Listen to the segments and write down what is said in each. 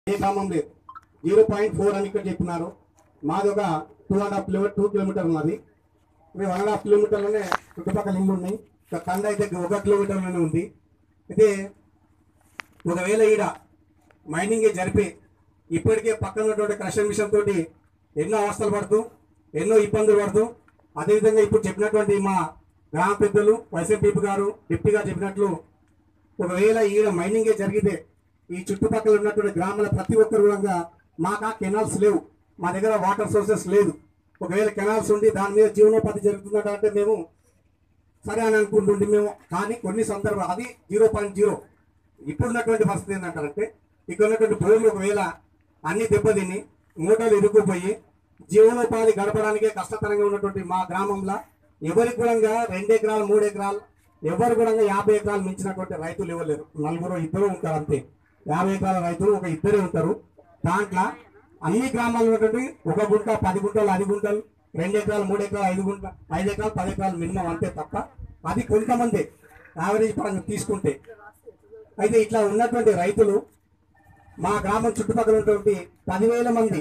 ఏ గ్రామం లేదు zero point four అని ఇక్కడ చెప్పినారు మాది ఒక two and half kilometer two kilometer ఉన్నది ఇప్పుడు వన్ అండ్ హాఫ్ కిలోమీటర్లోనే చుట్టుపక్కల ఇల్లు ఉన్నాయి ఇక కండ అయితే ఒక కిలోమీటర్లోనే ఉంది అయితే ఒకవేళ ఈడ మైనింగ్ జరిపి ఇప్పటికే పక్కన ఉన్నటువంటి క్రషర్ మిషన్ తోటి ఎన్నో అవస్థలు పడుతూ ఎన్నో ఇబ్బందులు పడుతూ అదేవిధంగా ఇప్పుడు చెప్పినటువంటి మా గ్రామ పెద్దలు వైసీపీ గారు డిప్టీ గారు చెప్పినట్లు ఒకవేళ ఈడ మైనింగే జరిగితే ఈ చుట్టుపక్కల ఉన్నటువంటి గ్రామాల ప్రతి ఒక్కరు కూడా మాకు కెనాల్స్ లేవు మా దగ్గర వాటర్ సోర్సెస్ లేదు ఒకవేళ కెనాల్స్ ఉండి దాని మీద జీవనోపాధి జరుగుతుందంట అంటే మేము సరే అని అనుకుంటుంటే మేము కానీ కొన్ని సందర్భాలు అది జీరో పాయింట్ జీరో ఇప్పుడున్నటువంటి పరిస్థితి ఏంటంటారంటే ఇక్కడ ఉన్నటువంటి భూములు ఒకవేళ అన్ని దెబ్బతిని మూటలు ఇరుక్కుపోయి జీవనోపాధి గడపడానికే కష్టతరంగా ఉన్నటువంటి మా గ్రామంలో ఎవరికి కూడా రెండు ఎకరాలు మూడు ఎకరాలు ఎవరు కూడా యాభై ఎకరాలు మించినటువంటి రైతులు ఇవ్వలేరు నలుగురు ఇద్దరు ఉంటారు అంతే యాభై ఎకరాల రైతులు ఒక ఇద్దరే ఉంటారు దాంట్లో అన్ని గ్రామాల్లో ఉన్నటువంటి ఒక గుంట పది గుంటలు ఐదు గుంటలు రెండు ఎకరాలు మూడు ఎకరాలు ఐదు గుంట ఐదు ఎకరాలు పది ఎకరాలు మినిమం అంతే తప్ప అది కొంతమంది యావరేజ్ పరంగా తీసుకుంటే అయితే ఇట్లా ఉన్నటువంటి రైతులు మా గ్రామం చుట్టుపక్కల ఉన్నటువంటి పదివేల మంది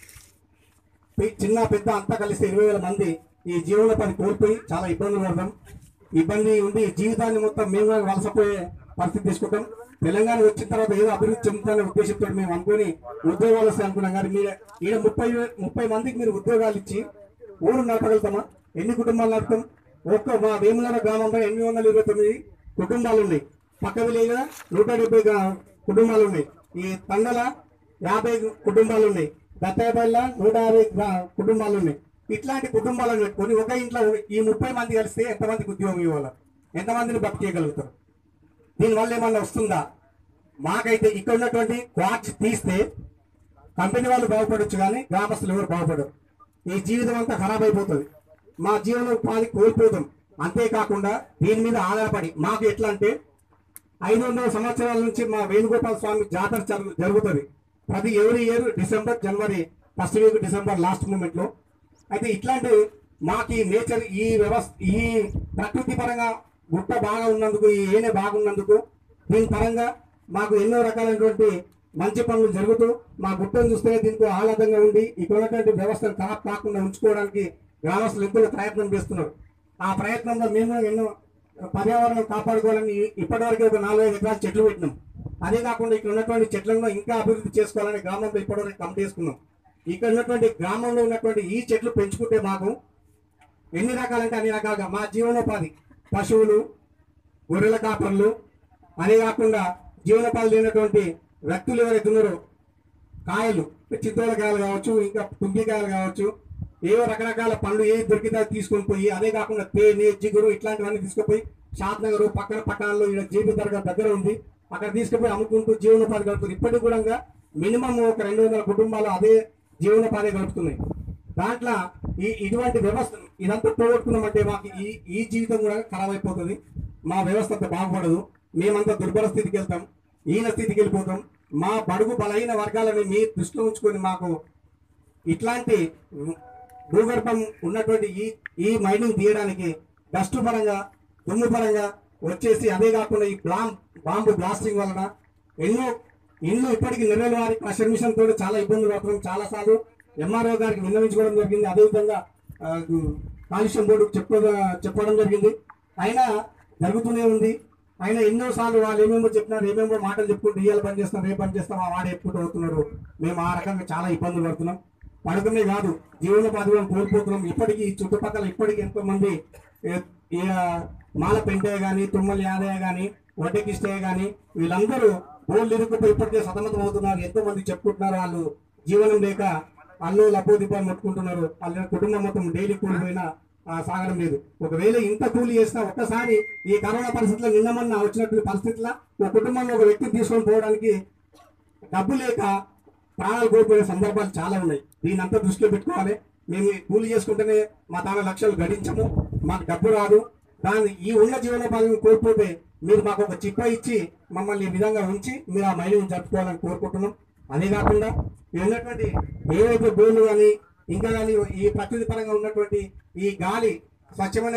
పె- చిన్న పెద్ద అంతా కలిసి ఇరవై వేల మంది ఈ జీవనోపాధి కోల్పోయి చాలా ఇబ్బందులు పడతాం ఇబ్బంది ఉండి జీవితాన్ని మొత్తం మేము కూడా వలసపోయే పరిస్థితి తీసుకుంటాం తెలంగాణ వచ్చిన తర్వాత ఏదో అభివృద్ధి చెందుతానే ఉద్దేశంతో మేము అనుకుని ఉద్యోగాలు వస్తాయి అనుకున్నాం కానీ మీరు ఈడ ముప్పై వే- ముప్పై మందికి మీరు ఉద్యోగాలు ఇచ్చి ఊరు నడపగలుగుతామా ఎన్ని కుటుంబాలు నడుపుతాం ఒక్క మా వేములర గ్రామంలో ఎనిమిది వందల ఇరవై తొమ్మిది కుటుంబాలు ఉన్నాయి పక్క విలేజ్ నూట డెబ్బై గ్రా- కుటుంబాలు ఉన్నాయి ఈ తండల యాభై కుటుంబాలు ఉన్నాయి దత్తాయపల్లిలో నూట యాభై గ్రా- కుటుంబాలు ఉన్నాయి ఇట్లాంటి కుటుంబాలను పెట్టుకొని ఒక ఇంట్లో ఈ ముప్పై మంది కలిస్తే ఎంతమందికి ఉద్యోగం ఇవ్వాలి ఎంతమందిని బతికేయగలుగుతారు దీనివల్ల ఏమన్నా వస్తుందా మాకైతే ఇక్కడ ఉన్నటువంటి క్వార్ట్స్ తీస్తే కంపెనీ వాళ్ళు బాగుపడొచ్చు కానీ గ్రామస్తులు ఎవరు బాగుపడరు ఈ జీవితం అంతా ఖరాబ్ అయిపోతుంది మా జీవనోపాధి కోల్పోతాం అంతేకాకుండా దీని మీద ఆధారపడి మాకు ఎట్లా అంటే ఐదు వందల సంవత్సరాల నుంచి మా వేణుగోపాల స్వామి జాతర జరుగు- జరుగుతుంది ప్రతి ఎవరి ఇయర్ డిసెంబర్ జనవరి first week December last moment లో అయితే ఇట్లాంటి మాకు ఈ నేచర్ ఈ వ్యవస్థ ఈ ప్రకృతి పరంగా గుట్ట బాగా ఉన్నందుకు ఈ ఏనే బాగున్నందుకు దీని పరంగా మాకు ఎన్నో రకాలైనటువంటి మంచి పనులు జరుగుతూ మా గుట్టను చూస్తే దీనికి ఆహ్లాదంగా ఉండి ఇక్కడ ఉన్నటువంటి వ్యవస్థను ఖరాబ్ కాకుండా ఉంచుకోవడానికి గ్రామస్తులు ఎంతో ప్రయత్నం చేస్తున్నారు ఆ ప్రయత్నంలో మేము ఎన్నో పర్యావరణం కాపాడుకోవాలని ఇప్పటివరకు ఒక నాలుగైదు ఎకరాలు చెట్లు పెట్టినాం అదే కాకుండా ఇక్కడ ఉన్నటువంటి చెట్లను ఇంకా అభివృద్ధి చేసుకోవాలని గ్రామంలో ఇప్పటివరకు కమిటీ చేసుకున్నాం ఇక్కడ ఉన్నటువంటి గ్రామంలో ఉన్నటువంటి ఈ చెట్లు పెంచుకుంటే మాకు ఎన్ని రకాలంటే అన్ని రకాలుగా మా జీవనోపాధి పశువులు గొర్రెల కాపర్లు అదే కాకుండా జీవనోపాధి లేనటువంటి వ్యక్తులు ఎవరైతే ఉన్నారో కాయలు చిత్తోల కాయలు కావచ్చు ఇంకా తుంగికాయలు కావచ్చు ఏవో రకరకాల పండ్లు ఏ దొరికితే అది తీసుకొని పోయి అదే కాకుండా తేనె జిగురు ఇట్లాంటివన్నీ తీసుకుపోయి షాద్ నగర్ పక్కన పట్టణాల్లో ఇక్కడ జేబీ దర్గా దగ్గర ఉంది అక్కడ తీసుకుపోయి అమ్ముకుంటూ జీవనోపాధి గడుపుతుంది ఇప్పటికి కూడా మినిమం ఒక రెండు వందల కుటుంబాలు అదే జీవనోపాధి గడుపుతున్నాయి దాంట్లో ఈ ఇటువంటి వ్యవస్థ ఇదంతా పోగొట్టుకున్నామంటే మాకు ఈ ఈ జీవితం కూడా ఖరాబ్ అయిపోతుంది మా వ్యవస్థ అంతా బాగుపడదు మేమంతా దుర్బల స్థితికి వెళ్తాం ఈయన స్థితికి వెళ్ళిపోతాం మా బడుగు బలహీన వర్గాలని మీ దృష్టిలో ఉంచుకొని మాకు ఇట్లాంటి భూగర్భం ఉన్నటువంటి ఈ ఈ మైనింగ్ తీయడానికి డస్ట్ పరంగా దుమ్ము పరంగా వచ్చేసి అదే కాకుండా ఈ బ్లాం బాంబు బ్లాస్టింగ్ వలన ఎన్నో ఇల్లు ఇప్పటికీ నెలల వారి క్రషర్ మిషన్ తోటి చాలా ఇబ్బందులు పడుతున్నాం చాలా సార్లు ఎంఆర్ఓ గారికి విన్నవించుకోవడం జరిగింది అదేవిధంగా ఆ, కాలుష్యం బోర్డుకు చెప్ప చెప్పడం జరిగింది అయినా జరుగుతూనే ఉంది అయినా ఎన్నో సార్లు వాళ్ళు ఏమేమో చెప్పినారు ఏమేమో మాటలు చెప్పుకుంటూ ఇవాళ పని చేస్తాం రేపు పని చేస్తాం ఆ వాడు చెప్పుకుంటూ అవుతున్నారు మేము ఆ రకంగా చాలా ఇబ్బందులు పడుతున్నాం పడుకునే కాదు జీవనోపాధి కూడా కోల్పోతున్నాం ఇప్పటికీ ఈ చుట్టుపక్కల ఇప్పటికీ ఎంతో మంది ఏ- ఈ, ఆ, మాల పెంటయ్య కానీ తుమ్మల యాదయ్య కానీ వడ్డకిష్టయ్య కానీ వీళ్ళందరూ బోర్లు ఇరుక్కుపోయి ఇప్పటికే సతమతం అవుతున్నారు ఎంతో మంది చెప్పుకుంటున్నారు వాళ్ళు జీవనం లేక అల్లు లబ్బో దిబ్బని ముట్టుకుంటున్నారు వాళ్ళ కుటుంబం మొత్తం డైలీ కూలిపోయినా ఆ, సాగడం లేదు ఒకవేళ ఇంత కూలి చేసినా ఒక్కసారి ఈ కరోనా పరిస్థితుల్లో నిన్నమన్న వచ్చినటువంటి పరిస్థితుల్లో ఒక కుటుంబంలో ఒక వ్యక్తిని తీసుకొని పోవడానికి డబ్బు లేక ప్రాణాలు కోల్పోయే సందర్భాలు చాలా ఉన్నాయి దీని అంతా దృష్టిలో పెట్టుకోవాలి మేము ఈ కూలి చేసుకుంటేనే మా తాను లక్షలు గడించము మాకు డబ్బు రాదు దాన్ని ఈ ఉన్న జీవనోపాధిని కోల్పోతే మీరు మాకు ఒక చిప్ప ఇచ్చి మమ్మల్ని ఈ విధంగా ఉంచి మీరు ఆ మైలిని జరుపుకోవాలని కోరుకుంటున్నాం అదే కాకుండా ఈ ఉన్నటువంటి ఏవైతే భూములు కానీ ఇంకా కానీ ఈ ప్రకృతి పరంగా ఉన్నటువంటి ఈ గాలి స్వచ్ఛమైన